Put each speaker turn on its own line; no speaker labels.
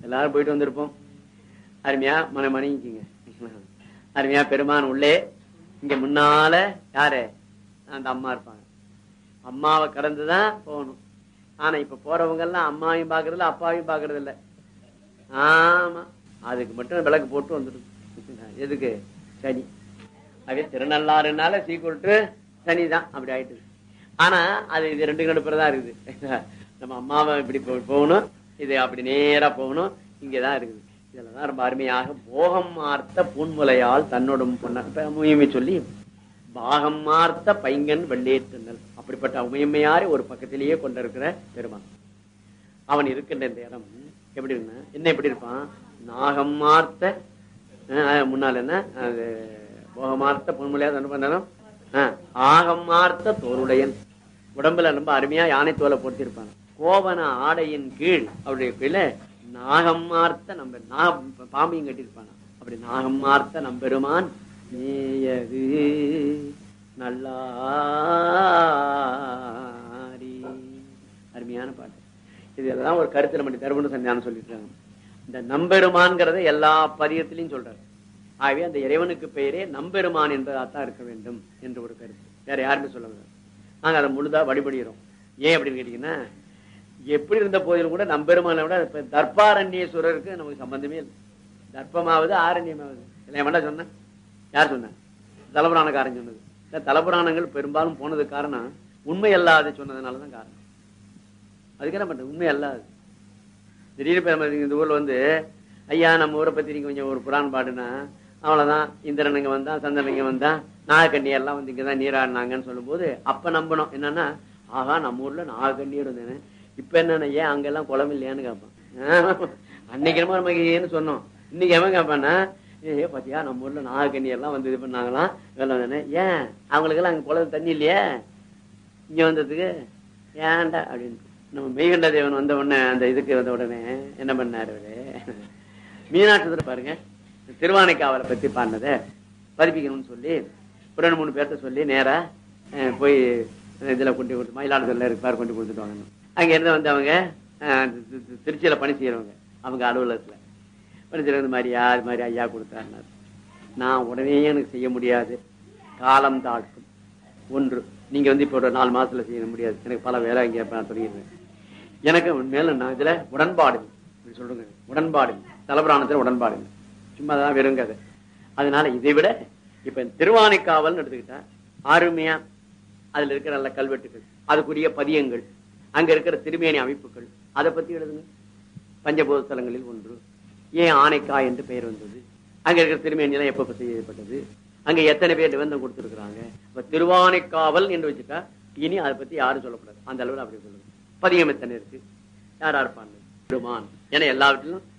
எல்லாரும் போயிட்டு வந்திருப்போம் அருமையா மன மணிக்குங்க அருமையா பெருமான் உள்ளே இங்க முன்னால யாரு அந்த அம்மா இருப்பாங்க அம்மாவை கடந்துதான் போகணும் ஆனா இப்ப போறவங்க எல்லாம் அம்மாவையும் பாக்குறது இல்ல அப்பாவையும் பாக்குறது இல்ல ஆமா அதுக்கு மட்டும் விளக்கு போட்டு வந்துடும் எதுக்கு சனி அதே திருநள்ளாறுனால சீக்கிரட்டு சனி தான் அப்படி ஆயிட்டு ஆனா அது இது ரெண்டு கடுப்புறதா இருக்குது நம்ம அம்மாவை இப்படி போ- போகணும் இது அப்படி நேரா போகணும் இங்கதான் இருக்குது இதெல்லாம் ரொம்ப அருமையாக போகம் மார்த்த பூன்முலையால் தன்னோடும் பொன்ன முயமை சொல்லி பாகம் மார்த்த பைங்கன் வெள்ளேற்றுனல் அப்படிப்பட்ட உமையம்மையாரை ஒரு பக்கத்திலேயே கொண்டிருக்கிற பெருமான் அவன் இருக்கின்ற இந்த இடம் எப்படி இருக்குன்னா என்ன எப்படி இருப்பான் நாகம் மார்த்த அஹ், முன்னால என்ன அது போகமார்த்த பொன்முலையா என்ன பண்ணணும் ஆகம் மார்த்த தோருடையன் உடம்புல ரொம்ப அருமையா யானை தோலை போட்டிருப்பான் கோவன ஆடையின் கீழ் அவருடைய கீழே நாகம் மார்த்த நம்ம நாக பாம்பையும் கட்டியிருப்பான் அப்படி நாகம் மார்த்த நம்பெருமான் நேயது நல்லாரி அருமையான பாட்டு இதெல்லாம் ஒரு கருத்துல மட்டும் தருவணும் சந்தியானம் சொல்லிருக்காங்க இந்த நம்பெருமான்கிறத எல்லா பதியத்திலையும் சொல்றாரு ஆகவே அந்த இறைவனுக்கு பெயரே நம்பெருமான் என்பதாத்தான் இருக்க வேண்டும் என்று ஒரு கருத்து வேற யாருமே சொல்ல முடியாது நாங்க அதை முழுதா வழிபடுகிறோம் ஏன் அப்படின்னு கேட்டீங்கன்னா எப்படி இருந்த போதிலும் கூட நம்பெருமானை விட இப்ப தர்பாரண்யேஸ்வரருக்கு நமக்கு சம்பந்தமே இல்லை தர்ப்பமாவது ஆரண்யமாவது இல்லை வேண்டா சொன்னேன் யார் சொன்ன தலபுராணக்காரன் சொன்னது இந்த தலபுராணங்கள் பெரும்பாலும் போனதுக்கு காரணம் உண்மை அல்லாது சொன்னதுனாலதான் காரணம் அதுக்கு என்ன பண்றது உண்மை அல்லாது திடீர்னு இப்ப நம்ம இந்த ஊர்ல வந்து ஐயா நம்ம ஊரை பத்தி நீங்க கொஞ்சம் ஒரு புராணம் பாடுனா அவ்வளவுதான் இந்திரன் இங்க வந்தான் சந்திரன் இங்க வந்தான் நாகக்கண்ணி எல்லாம் வந்து இங்கதான் நீராடினாங்கன்னு சொல்லும்போது அப்ப நம்பணும் என்னன்னா ஆகா நம்ம ஊர்ல நாகக்கண்ணியர் வந்தேன்னு இப்ப என்னன்னா ஏன் அங்கெல்லாம் குளம் இல்லையான்னு கேட்பான் அன்னைக்கு நம்ம நமக்கு ஏன்னு சொன்னோம் இன்னைக்கு எவன் கேட்பான்னா ஏ பாத்தியா நம்ம ஊர்ல நாகக்கண்ணி எல்லாம் வந்து இது பண்ணாங்களாம் இதெல்லாம் வந்தேன்னு ஏன் அவங்களுக்கு எல்லாம் அங்க குளம் தண்ணி இல்லையே இங்க வந்ததுக்கு ஏன்டா அப்படின்னு நம்ம மெய்கண்ட தேவன் வந்த உடனே அந்த இதுக்கு வந்த உடனே என்ன பண்ணாரு அவரு மீனாட்சி பாருங்க திருவானைக்காவலை பத்தி பாடினதை பதிப்பிக்கணும்னு சொல்லி ஒரு ரெண்டு மூணு பேர்த்த சொல்லி நேரா அஹ், போய் இதுல கொண்டு கொடுத்து மயிலாடுதுறையில இருப்பார் கொண்டு கொடுத்துட்டு வாங்கணும் அங்க இருந்து வந்து அவங்க அஹ், தி- தி- திருச்சியில பணி செய்யறவங்க அவங்க அலுவலகத்துல பணி செய்யறது இந்த மாதிரியா இது மாதிரி ஐயா கொடுத்தாருனாரு நான் உடனே எனக்கு செய்ய முடியாது காலம் தாழ்க்கும் ஒன்று நீங்க வந்து இப்ப ஒரு நாலு மாசத்துல செய்ய முடியாது எனக்கு பல வேலை இங்க நான் சொல்லிடுறேன் எனக்கு மேல நான் இதுல உடன்பாடு இல்லை. இப்படி சொல்லுங்க உடன்பாடு இல்லை. தலபுராணத்துல உடன்பாடு இல்லை. சும்மா தான் வெறும் கதை அதனால இதை விட இப்ப திருவானைக்காவல்னு எடுத்துக்கிட்டா அருமையா அதுல இருக்கிற நல்ல கல்வெட்டுகள் அதுக்குரிய பதியங்கள் அங்க இருக்கிற திருமேனி அமைப்புகள் அதை பத்தி எழுதுங்க பஞ்சபூத ஸ்தலங்களில் ஒன்று ஏன் ஆனைக்காய் என்று பெயர் வந்தது அங்க இருக்கிற திருமேனி எல்லாம் எப்ப செய்யப்பட்டது அங்க எத்தனை பேர் நிபந்தம் கொடுத்திருக்கிறாங்க இப்ப திருவானைக்காவல் என்று வச்சுட்டா இனி அதை பத்தி யாரும் சொல்லக்கூடாது அந்த அளவில் அப்படி சொல்லுங்க பதியம் எத்தனை இருக்கு யாரா இருப்பாங்க பெருமான் ஏன்னா எல்லாவற்றிலும்